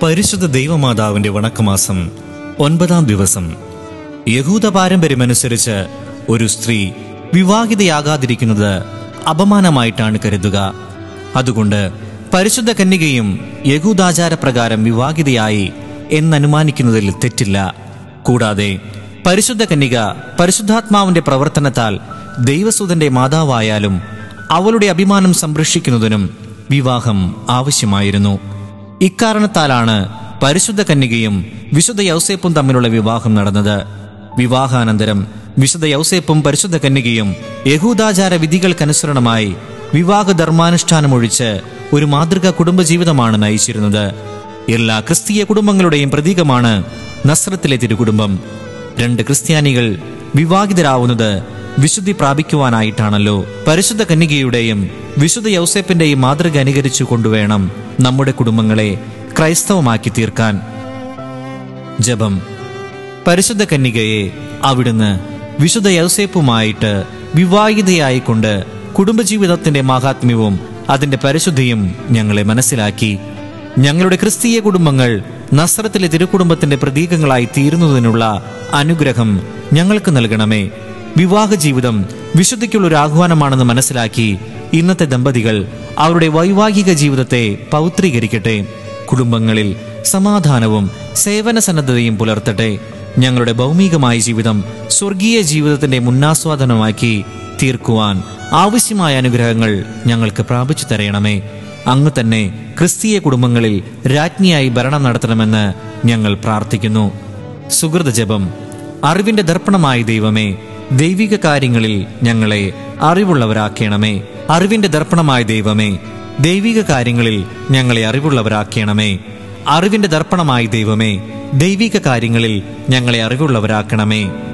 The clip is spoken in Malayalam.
പരിശുദ്ധ ദൈവമാതാവിന്റെ വണക്കമാസം ഒൻപതാം ദിവസം യഹൂദ പാരമ്പര്യമനുസരിച്ച് ഒരു സ്ത്രീ വിവാഹിതയാകാതിരിക്കുന്നത് അപമാനമായിട്ടാണ് കരുതുക അതുകൊണ്ട് പരിശുദ്ധ കന്യകയും യഹൂദാചാരപ്രകാരം വിവാഹിതയായി എന്നനുമാനിക്കുന്നതിൽ തെറ്റില്ല കൂടാതെ പരിശുദ്ധ കന്യക പരിശുദ്ധാത്മാവിന്റെ പ്രവർത്തനത്താൽ ദൈവസൂതന്റെ മാതാവായാലും അവളുടെ അഭിമാനം സംരക്ഷിക്കുന്നതിനും വിവാഹം ആവശ്യമായിരുന്നു ഇക്കാരണത്താലാണ് പരിശുദ്ധ കന്യകയും വിശുദ്ധ യൗസേപ്പും തമ്മിലുള്ള വിവാഹം നടന്നത് വിവാഹാനന്തരം വിശുദ്ധ യൗസേപ്പും പരിശുദ്ധ കന്യകയും യഹൂദാചാര വിധികൾക്കനുസരണമായി വിവാഹ ധർമാനുഷ്ഠാനമൊഴിച്ച് ഒരു മാതൃകാ കുടുംബജീവിതമാണ് നയിച്ചിരുന്നത് എല്ലാ ക്രിസ്തീയ കുടുംബങ്ങളുടെയും പ്രതീകമാണ് നസ്രത്തിലെ തിരുകുടുംബം രണ്ട് ക്രിസ്ത്യാനികൾ വിവാഹിതരാവുന്നത് വിശുദ്ധി പ്രാപിക്കുവാനായിട്ടാണല്ലോ പരിശുദ്ധ കന്യകയുടെയും വിശുദ്ധ യൗസേപ്പിന്റെയും മാതൃക അനുകരിച്ചു കൊണ്ടുവേണം നമ്മുടെ കുടുംബങ്ങളെ ക്രൈസ്തവമാക്കി തീർക്കാൻ ജപം പരിശുദ്ധ കന്യകയെ അവിടുന്ന് വിശുദ്ധ യൗസേപ്പുമായിട്ട് വിവാഹിതയായിക്കൊണ്ട് കുടുംബജീവിതത്തിന്റെ മാഹാത്മ്യവും അതിന്റെ പരിശുദ്ധിയും ഞങ്ങളെ മനസ്സിലാക്കി ഞങ്ങളുടെ ക്രിസ്തീയ കുടുംബങ്ങൾ നസ്രത്തിലെ തിരുക്കുടുംബത്തിന്റെ പ്രതീകങ്ങളായി തീരുന്നതിനുള്ള അനുഗ്രഹം ഞങ്ങൾക്ക് നൽകണമേ വിവാഹ ജീവിതം വിശുദ്ധിക്കുള്ള ഒരു ആഹ്വാനമാണെന്ന് മനസ്സിലാക്കി ഇന്നത്തെ ദമ്പതികൾ അവരുടെ വൈവാഹിക ജീവിതത്തെ പൗത്രീകരിക്കട്ടെ കുടുംബങ്ങളിൽ സമാധാനവും സേവന സന്നദ്ധതയും പുലർത്തട്ടെ ഞങ്ങളുടെ ഭൗമികമായ ജീവിതം സ്വർഗീയ ജീവിതത്തിന്റെ മുന്നാസ്വാദനമാക്കി തീർക്കുവാൻ ആവശ്യമായ അനുഗ്രഹങ്ങൾ ഞങ്ങൾക്ക് പ്രാപിച്ചു തരയണമേ അങ്ങ് തന്നെ ക്രിസ്തീയ കുടുംബങ്ങളിൽ രാജ്ഞിയായി ഭരണം നടത്തണമെന്ന് ഞങ്ങൾ പ്രാർത്ഥിക്കുന്നു സുഹൃത ജപം അറിവിന്റെ ദർപ്പണമായ ദൈവമേ ദൈവിക കാര്യങ്ങളിൽ ഞങ്ങളെ അറിവുള്ളവരാക്കണമേ അറിവിന്റെ ദർപ്പണമായ ദൈവമേ ദൈവിക കാര്യങ്ങളിൽ ഞങ്ങളെ അറിവുള്ളവരാക്കണമേ അറിവിന്റെ ദർപ്പണമായ ദൈവമേ ദൈവിക കാര്യങ്ങളിൽ ഞങ്ങളെ അറിവുള്ളവരാക്കണമേ